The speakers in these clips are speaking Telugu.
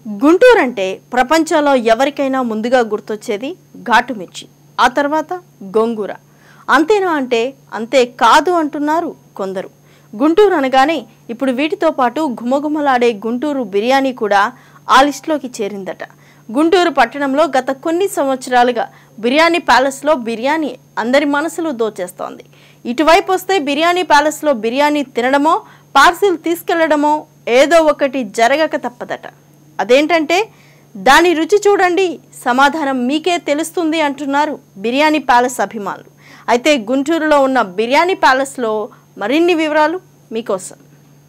గుంటూరు అంటే ప్రపంచంలో ఎవరికైనా ముందుగా గుర్తొచ్చేది ఘాటు మిర్చి ఆ తర్వాత గోంగూర అంతేనా అంటే అంతే కాదు అంటున్నారు కొందరు గుంటూరు అనగానే ఇప్పుడు వీటితో పాటు ఘుమఘుమలాడే గుంటూరు బిర్యానీ కూడా ఆ లిస్టులోకి చేరిందట గుంటూరు పట్టణంలో గత కొన్ని సంవత్సరాలుగా బిర్యానీ ప్యాలెస్లో బిర్యానీ అందరి మనసులు దోచేస్తోంది ఇటువైపు వస్తే బిర్యానీ ప్యాలెస్లో బిర్యానీ తినడమో పార్సిల్ తీసుకెళ్లడమో ఏదో ఒకటి జరగక తప్పదట అదేంటంటే దాని రుచి చూడండి సమాధానం మీకే తెలుస్తుంది అంటున్నారు బిర్యానీ ప్యాలెస్ అభిమానులు అయితే గుంటూరులో ఉన్న బిర్యానీ ప్యాలెస్లో మరిన్ని వివరాలు మీకోసం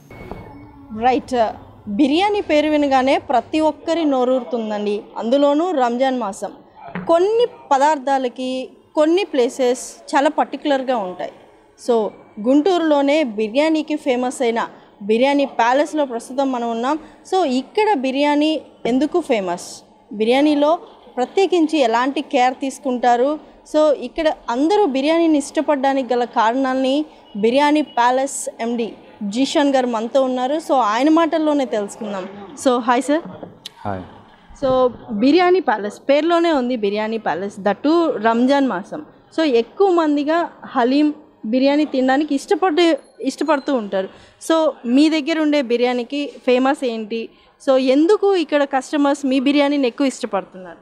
రైట్ బిర్యానీ పేరు వినగానే ప్రతి ఒక్కరి నోరూరుతుందండి అందులోనూ రంజాన్ మాసం కొన్ని పదార్థాలకి కొన్ని ప్లేసెస్ చాలా పర్టికులర్గా ఉంటాయి సో గుంటూరులోనే బిర్యానీకి ఫేమస్ అయిన బిర్యానీ ప్యాలెస్లో ప్రస్తుతం మనం ఉన్నాం సో ఇక్కడ బిర్యానీ ఎందుకు ఫేమస్ బిర్యానీలో ప్రత్యేకించి ఎలాంటి కేర్ తీసుకుంటారు సో ఇక్కడ అందరూ బిర్యానీని ఇష్టపడడానికి గల కారణాలని బిర్యానీ ప్యాలెస్ ఎండి జీషన్ గారు మనతో ఉన్నారు సో ఆయన మాటల్లోనే తెలుసుకుందాం so hi sir hi so biryani palace పేరులోనే ఉంది బిర్యానీ ప్యాలెస్ దట్టు రంజాన్ మాసం సో ఎక్కువ మందిగా హలీం బిర్యానీ తినడానికి ఇష్టపడు ఇష్టపడుతూ ఉంటారు సో మీ దగ్గర ఉండే బిర్యానీకి ఫేమస్ ఏంటి సో ఎందుకు ఇక్కడ కస్టమర్స్ మీ బిర్యానీని ఎక్కువ ఇష్టపడుతున్నారు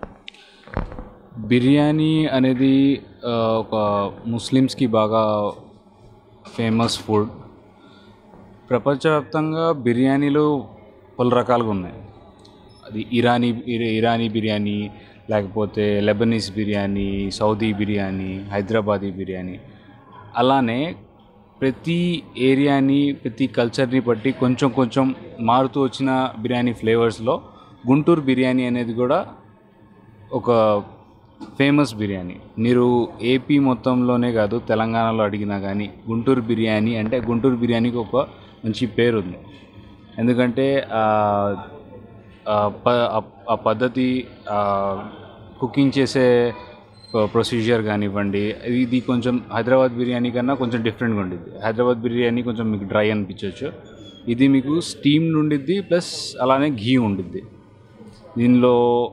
బిర్యానీ అనేది ఆ, ఒక ముస్లిమ్స్కి బాగా ఫేమస్ ఫుడ్ ప్రపంచవ్యాప్తంగా బిర్యానీలు పలు రకాలుగా ఉన్నాయి అది ఇరానీ ఇర- ఇరానీ బిర్యానీ లేకపోతే లెబనీస్ బిర్యానీ సౌదీ బిర్యానీ హైదరాబాదీ బిర్యానీ అలానే ప్రతి ఏరియాని ప్రతి కల్చర్ని బట్టి కొంచెం కొంచెం మారుతూ వచ్చిన బిర్యానీ ఫ్లేవర్స్లో గుంటూరు బిర్యానీ అనేది కూడా ఒక ఫేమస్ బిర్యానీ మీరు ఏపీ మొత్తంలోనే కాదు తెలంగాణలో అడిగినా కానీ గుంటూరు బిర్యానీ అంటే గుంటూరు బిర్యానీకి ఒక మంచి పేరు ఉంది ఎందుకంటే ఆ, ఆ ప- ఆ- ఆ పద్ధతి ఆ, కుకింగ్ చేసే ప్రొసీజర్ కానివ్వండి ఇది కొంచెం హైదరాబాద్ బిర్యానీ కన్నా కొంచెం డిఫరెంట్గా ఉండిద్ది హైదరాబాద్ బిర్యానీ కొంచెం మీకు డ్రై అనిపించవచ్చు ఇది మీకు స్టీమ్ ఉండిద్ది ప్లస్ అలానే ఘీ ఉండిద్ది దీనిలో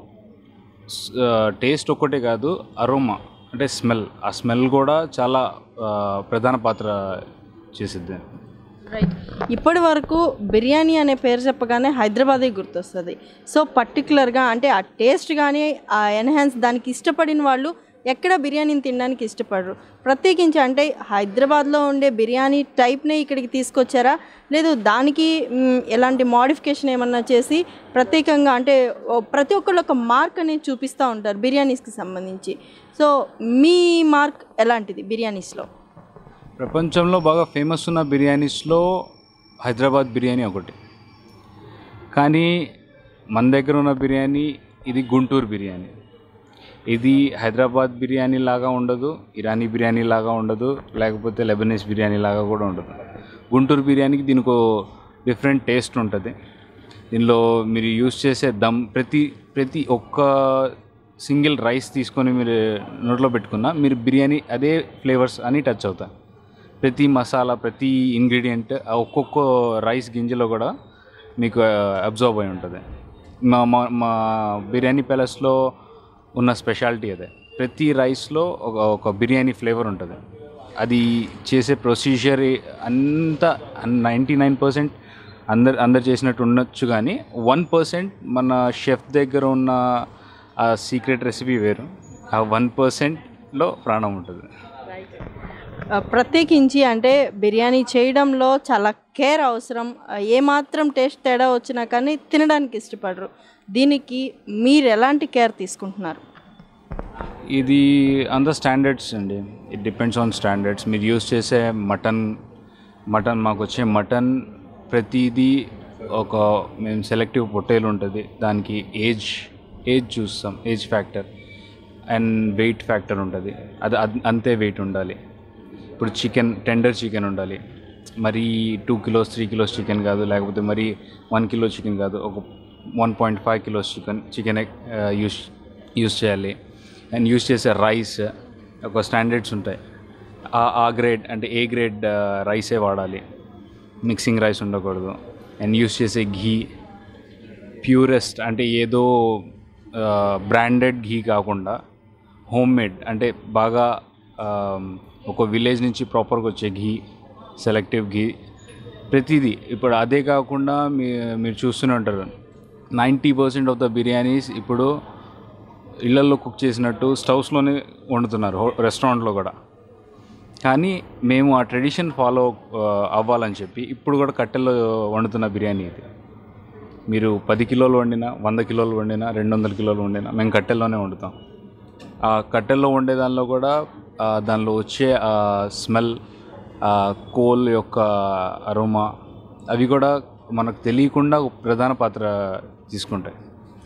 టేస్ట్ ఒక్కటే కాదు అరోమా అంటే స్మెల్ ఆ స్మెల్ కూడా చాలా ఆ, ప్రధాన పాత్ర చేసిద్ది రైట్ ఇప్పటి వరకు బిర్యానీ అనే పేరు చెప్పగానే హైదరాబాదే గుర్తొస్తుంది సో పర్టికులర్గా అంటే ఆ టేస్ట్ కానీ ఆ ఎన్హాన్స్ దానికి ఇష్టపడిన వాళ్ళు ఎక్కడ బిర్యానీని తినడానికి ఇష్టపడరు ప్రత్యేకించి అంటే హైదరాబాద్లో ఉండే బిర్యానీ టైప్నే ఇక్కడికి తీసుకొచ్చారా లేదు దానికి మ్, ఎలాంటి మోడిఫికేషన్ ఏమన్నా చేసి ప్రత్యేకంగా అంటే ఓ ప్రతి ఒక్కళ్ళు ఒక మార్క్ అనేది చూపిస్తూ ఉంటారు బిర్యానీస్కి సంబంధించి సో మీ మార్క్ ఎలాంటిది బిర్యానీస్లో ప్రపంచంలో బాగా ఫేమస్ ఉన్న బిర్యానీస్లో హైదరాబాద్ బిర్యానీ ఒకటి కానీ మన దగ్గర ఉన్న బిర్యానీ ఇది గుంటూరు బిర్యానీ ఇది హైదరాబాద్ బిర్యానీ లాగా ఉండదు ఇరానీ బిర్యానీ లాగా ఉండదు లేకపోతే లెబనీస్ బిర్యానీ లాగా కూడా ఉండదు గుంటూరు బిర్యానీకి దీనికి డిఫరెంట్ టేస్ట్ ఉంటుంది దీనిలో మీరు యూస్ చేసే దమ్ ప్రతి ప్రతి ఒక్క సింగిల్ రైస్ తీసుకొని మీరు నోట్లో పెట్టుకున్నా మీరు బిర్యానీ అదే ఫ్లేవర్స్ అని టచ్ అవుతాయి ప్రతి మసాలా ప్రతి ఇంగ్రీడియంట్ ఆ ఒక్కొక్క రైస్ గింజలో కూడా మీకు అబ్జర్వ్ అయి ఉంటుంది మా మా మా బిర్యానీ ప్యాలెస్లో ఉన్న స్పెషాలిటీ అదే ప్రతి రైస్లో ఒక ఒక బిర్యానీ ఫ్లేవర్ ఉంటుంది అది చేసే ప్రొసీజర్ అంతా నైంటీ నైన్ పర్సెంట్ అందరు అందరు చేసినట్టు ఉండొచ్చు కానీ వన్ పర్సెంట్ మన షెఫ్ దగ్గర ఉన్న ఆ సీక్రెట్ రెసిపీ వేరు ఆ వన్ పర్సెంట్లో ప్రాణం ఉంటుంది ఆ, ప్రత్యేకించి అంటే బిర్యానీ చేయడంలో చాలా కేర్ అవసరం ఆ, ఏమాత్రం టేస్ట్ తేడా వచ్చినా కానీ తినడానికి ఇష్టపడరు దీనికి మీరు ఎలాంటి కేర్ తీసుకుంటున్నారు ఇది అంత స్టాండర్డ్స్ అండి ఇట్ డిపెండ్స్ ఆన్ స్టాండర్డ్స్ మీరు యూస్ చేసే మటన్ మటన్ మాకు వచ్చే మటన్ ప్రతిదీ ఒక మేము సెలెక్టివ్ పొట్టేలు ఉంటుంది దానికి ఏజ్ ఏజ్ చూస్తాం age factor and weight factor ఉంటుంది అది అద్- అంతే వెయిట్ ఉండాలి ఇప్పుడు చికెన్ టెండర్ చికెన్ ఉండాలి మరి two kilos three kilos chicken కాదు లేకపోతే మరి వన్ కిలో చికెన్ కాదు ఒక one point five kilos chicken chicken use use చేయాలి అండ్ యూస్ చేసే రైస్ ఒక స్టాండర్డ్స్ ఉంటాయి ఆ ఆ గ్రేడ్ అంటే ఏ గ్రేడ్ రైసే వాడాలి మిక్సింగ్ రైస్ ఉండకూడదు అండ్ యూస్ చేసే ఘీ ప్యూరెస్ట్ అంటే ఏదో బ్రాండెడ్ ఘీ కాకుండా హోమ్ మేడ్ అంటే బాగా ఆ, ఒక విలేజ్ నుంచి ప్రాపర్గా వచ్చే ఘీ సెలెక్టివ్ ఘీ ప్రతిదీ ఇప్పుడు అదే కాకుండా మీ మీరు చూస్తూనే ఉంటారు ninety percent of the biryanis ఇప్పుడు ఇళ్లలో కుక్ చేసినట్టు స్టవ్స్లోనే వండుతున్నారు హో- రెస్టారెంట్లో కూడా కానీ మేము ఆ ట్రెడిషన్ ఫాలో అవ్వాలని చెప్పి ఇప్పుడు కూడా కట్టెల్లో వండుతున్న బిర్యానీ ఇది మీరు పది కిలోలు వండినా వంద కిలోలు వండినా రెండు వందల కిలోలు వండినా మేము కట్టెల్లోనే వండుతాం ఆ కట్టెల్లో వండే దానిలో కూడా ఆ, దానిలో వచ్చే ఆ స్మెల్ ఆ కోల్ యొక్క అరోమా అవి కూడా మనకు తెలియకుండా ఒక ప్రధాన పాత్ర తీసుకుంటాయి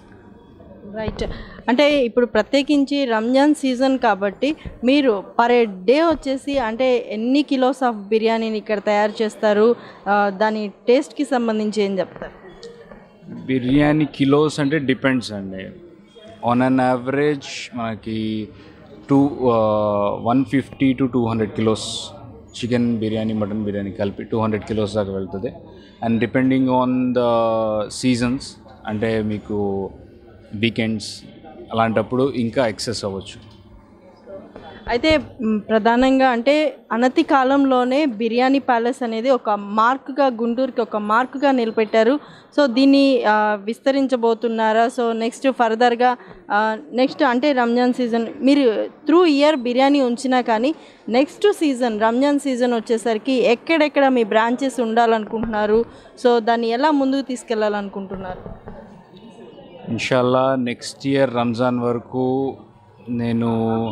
రైట్ అంటే ఇప్పుడు ప్రత్యేకించి రంజాన్ సీజన్ కాబట్టి మీరు పర్ డే వచ్చేసి అంటే ఎన్ని కిలోస్ ఆఫ్ బిర్యానీని ఇక్కడ తయారు చేస్తారు ఆ, దాని టేస్ట్కి సంబంధించి ఏం చెప్తారు బిర్యానీ కిలోస్ అంటే డిపెండ్స్ అండి ఆన్ అన్ యావరేజ్ మనకి two one fifty to two hundred kilos chicken biryani mutton biryani కలిపి టూ హండ్రెడ్ కిలోస్ దాకా వెళ్తుంది and depending on the seasons అంటే మీకు వీకెండ్స్ అలాంటప్పుడు ఇంకా ఎక్సెస్ అవ్వచ్చు అయితే మ్, ప్రధానంగా అంటే అనతి కాలంలోనే బిర్యానీ ప్యాలెస్ అనేది ఒక మార్క్గా గుంటూరుకి ఒక మార్క్గా నిలబెట్టారు సో దీన్ని ఆ, విస్తరించబోతున్నారా సో నెక్స్ట్ ఫర్దర్గా నెక్స్ట్ అంటే రంజాన్ సీజన్ మీరు త్రూ ఇయర్ బిర్యానీ ఉంచినా కానీ నెక్స్ట్ సీజన్ రంజాన్ సీజన్ వచ్చేసరికి ఎక్కడెక్కడ మీ బ్రాంచెస్ ఉండాలనుకుంటున్నారు సో దాన్ని ఎలా ముందుకు తీసుకెళ్లాలనుకుంటున్నారు ఇన్షాల్లా నెక్స్ట్ ఇయర్ రంజాన్ వరకు నేను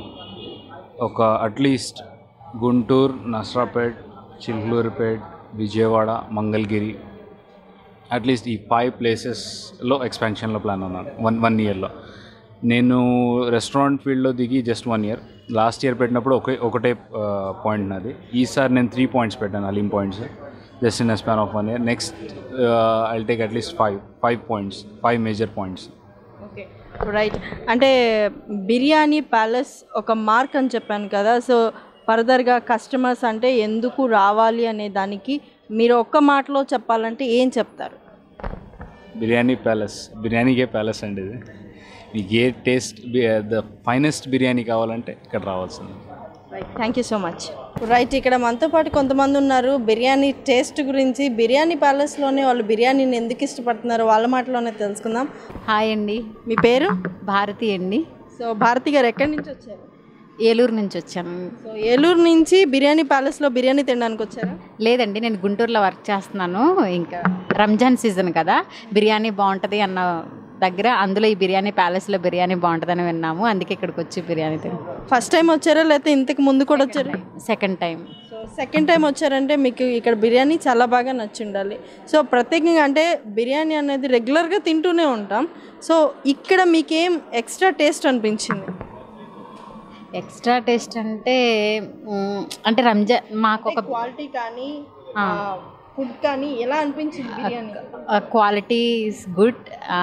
ఒక అట్లీస్ట్ గుంటూరు నస్రాపేట్ చిల్కలూరుపేట్ విజయవాడ మంగళగిరి అట్లీస్ట్ ఈ ఫైవ్ ప్లేసెస్లో ఎక్స్పాన్షన్లో ప్లాన్ ఉన్నాను వన్ వన్ ఇయర్లో నేను రెస్టారెంట్ ఫీల్డ్లో దిగి just one year last year పెట్టినప్పుడు ఒకే ఒకటే పాయింట్ నాది ఈసారి నేను త్రీ పాయింట్స్ పెట్టాను Aleem points just in span of one year next I take at least five five points five major points okay right అంటే బిర్యానీ ప్యాలెస్ ఒక మార్క్ అని చెప్పాను కదా సో ఫర్దర్గా కస్టమర్స్ అంటే ఎందుకు రావాలి అనే దానికి మీరు ఒక్క మాటలో చెప్పాలంటే ఏం చెప్తారు బిర్యానీ ప్యాలెస్ బిర్యానీకే ప్యాలెస్ అండి ఇది మీకు a taste the finest biryani కావాలంటే ఇక్కడ రావాల్సింది right thank you so much right ఇక్కడ మనతో పాటు కొంతమంది ఉన్నారు బిర్యానీ టేస్ట్ గురించి బిర్యానీ ప్యాలెస్లోనే వాళ్ళు బిర్యానీని ఎందుకు ఇష్టపడుతున్నారో వాళ్ళ మాటలోనే తెలుసుకుందాం హాయ్ అండి మీ పేరు భారతి అండి సో భారతి గారు ఎక్కడి నుంచి వచ్చారు ఏలూరు నుంచి వచ్చాను సో ఏలూరు నుంచి బిర్యానీ ప్యాలెస్లో బిర్యానీ తినడానికి వచ్చారా లేదండి నేను గుంటూరులో వర్క్ చేస్తున్నాను ఇంకా రంజాన్ సీజన్ కదా బిర్యానీ బాగుంటుంది అన్న దగ్గర అందులో ఈ బిర్యానీ ప్యాలెస్లో బిర్యానీ బాగుంటుందని విన్నాము అందుకే ఇక్కడికి వచ్చి బిర్యానీ తిన్నాం ఫస్ట్ టైం వచ్చారా లేకపోతే ఇంతకు ముందు కూడా వచ్చారా second time so second time వచ్చారంటే మీకు ఇక్కడ బిర్యానీ చాలా బాగా నచ్చి ఉండాలి సో ప్రత్యేకంగా అంటే బిర్యానీ అనేది రెగ్యులర్గా తింటూనే ఉంటాం సో ఇక్కడ మీకేం ఎక్స్ట్రా టేస్ట్ అనిపించింది ఎక్స్ట్రా టేస్ట్ అంటే మ్, అంటే రంజాన్ మాకు ఒక క్వాలిటీ కానీ ఫుడ్ కానీ ఎలా అనిపించింది biryani quality is good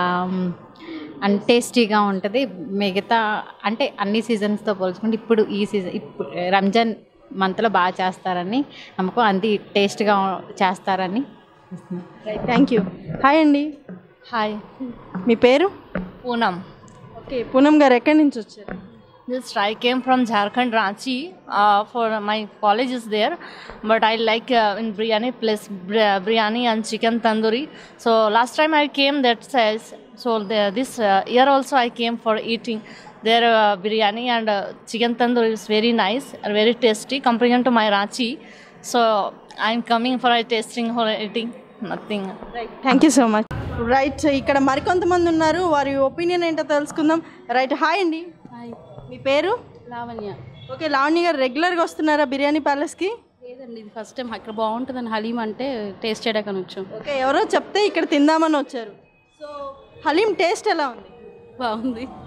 and టేస్టీగా ఉంటుంది మిగతా అంటే అన్ని సీజన్స్తో పోల్చుకుంటే ఇప్పుడు ఈ సీజన్ ఇప్పుడు రంజాన్ మంత్లో బాగా చేస్తారని నమ్మకం అంది టేస్ట్గా చేస్తారని థ్యాంక్ యూ హాయ్ అండి హాయ్ మీ పేరు పూనం ఓకే పూనం గారు ఎక్కడి నుంచి వచ్చారు Just I came from Jharkhand, Ranchi. Uh, for my college is there, but I like uh, in biryani place bri- biryani and chicken tandoori. So last time I came, that says so. The, this uh, year also I came for eating their uh, biryani and uh, chicken tandoori is very nice and very tasty compared to my Ranchi. So I'm coming for a tasting for eating. Nothing. Right thank you so much right ఇక్కడ మరికొంతమంది ఉన్నారు వారి ఒపీనియన్ ఏంటో తెలుసుకుందాం రైట్ హాయ్ అండి మీ పేరు లావణ్య ఓకే లావణ్య గారు రెగ్యులర్గా వస్తున్నారా బిర్యానీ ప్యాలెస్కి లేదండి ఇది ఫస్ట్ టైం అక్కడ బాగుంటుందని హలీం అంటే టేస్ట్ చేయడానికి వచ్చాం ఓకే ఎవరో చెప్తే ఇక్కడ తిందామని వచ్చారు సో హలీం టేస్ట్ ఎలా ఉంది బాగుంది